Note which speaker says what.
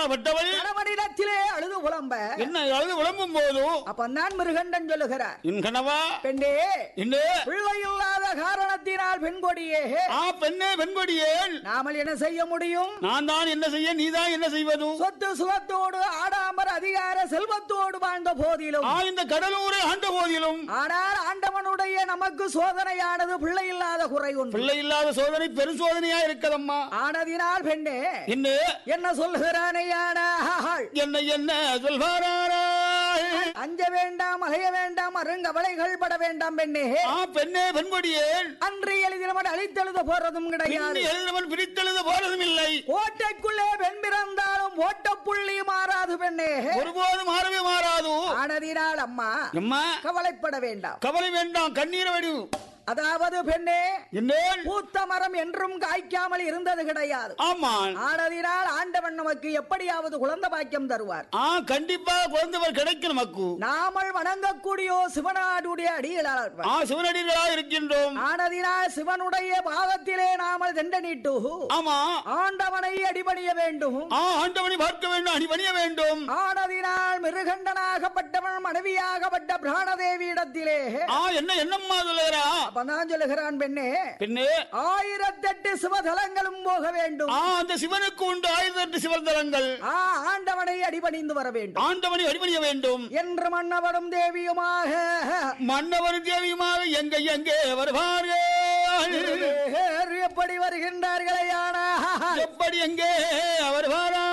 Speaker 1: பட்டவள்
Speaker 2: கணவனிடத்திலே அழுது புலம்ப
Speaker 1: என்ன அழுது விளம்பும் போது
Speaker 2: அப்பந்தான் மிருகண்டன் சொல்லுகிறார்
Speaker 1: என் கணவா
Speaker 2: பெண்ணே
Speaker 1: என்ன
Speaker 2: பிள்ளை இல்லாத காரணத்தினால் பெண் கொடியே
Speaker 1: ஆ பெண்ணே வெண்கொடியேன்
Speaker 2: நாமல் என்ன செய்ய முடியும்
Speaker 1: நான் தான் என்ன செய்ய நீதான் என்ன செய்வது
Speaker 2: சொத்து சுகத்தோடு ஆடாமர் அதிகார செல்வத்தோடு வாழ்ந்த போதிலும்
Speaker 1: ஆ இந்த கடலூரை ஆண்ட போதிலும்
Speaker 2: ஆனால் ஆண்டவனுடைய நமக்கு சோதனையானது பிள்ளை இல்லாத குறை ஒன்று
Speaker 1: பிள்ளை இல்லாத சோதனை பெருசோதனையா இருக்கதம்மா
Speaker 2: ஆனதினால் பெண்ணே
Speaker 1: என்ன
Speaker 2: என்ன சொல்லுகிறானே ஆனாள்
Speaker 1: என்ன என்ன சொல்வாரா
Speaker 2: அஞ்ச வேண்டாம் அலைய வேண்டாம் அருங்கவலைகள் பட வேண்டாம் பெண்ணே
Speaker 1: ஆ பெண்ணே வெண்கொடியேன்
Speaker 2: அன்று எழுதினவன் அழித்தெழுத போறதும் கிடையாது
Speaker 1: பின்னி எழுதவன் பிரித்தெழுத போறதும் இல்லை
Speaker 2: கோட்டைக்குள்ளே பெண் பிறந்தாலும் ஓட்ட புள்ளி மாறாது பெண்ணே
Speaker 1: ஒருபோதும் மாறவே மாறாது
Speaker 2: ஆனதினால் அம்மா
Speaker 1: எம்மா
Speaker 2: கவலைப்பட வேண்டாம்
Speaker 1: கவலை வேண்டாம் கண்ணீர் வடி
Speaker 2: அதாவது பெண்ணே
Speaker 1: என்னேன்
Speaker 2: பூத்த மரம் என்றும் காய்க்காமல் இருந்தது கிடையாது
Speaker 1: ஆமா
Speaker 2: ஆனதினால் ஆண்டவன் நமக்கு எப்படியாவது குழந்தை பாக்கியம் தருவார்
Speaker 1: ஆ கண்டிப்பா குழந்தைவர் கிடைக்கும் நமக்கு
Speaker 2: நாமல் வணங்கக்கூடிய சிவனாடுடைய அடிகளார்
Speaker 1: ஆ சிவனடிகளா இருக்கின்றோம்
Speaker 2: ஆனதினால் சிவனுடைய பாதத்திலே நாமல் தண்டனிட்டு
Speaker 1: ஆமா
Speaker 2: ஆண்டவனை அடிபணிய வேண்டும்
Speaker 1: ஆ ஆண்டவனை பார்க்க வேண்டும் அணிபணிய வேண்டும்
Speaker 2: ஆனதினால் மிருகண்டனாகப்பட்டவன் மனைவியாகப்பட்ட பிராணதேவியிடத்திலே
Speaker 1: ஆ என்ன என்னம்மா சொல்லுகிறா
Speaker 2: அப்பதான் சொல்லுகிறான் பெண்ணே
Speaker 1: பின்னே
Speaker 2: ஆயிரத்தெட்டு சிவதலங்களும் போக வேண்டும்
Speaker 1: ஆ அந்த சிவனுக்கு உண்டு ஆயிரத்தி எட்டு சிவந்தரங்கள்
Speaker 2: ஆ ஆண்டவனை அடிபணிந்து வர வேண்டும்
Speaker 1: ஆண்டவனை அடிபணிய வேண்டும்
Speaker 2: என்று மன்னவனும் தேவியுமாக
Speaker 1: மன்னவர் தேவியுமாக எங்க எங்கே வருவார்கள்
Speaker 2: எப்படி வருகின்றார்களே ஆனா
Speaker 1: எப்படி எங்கே வருவாரா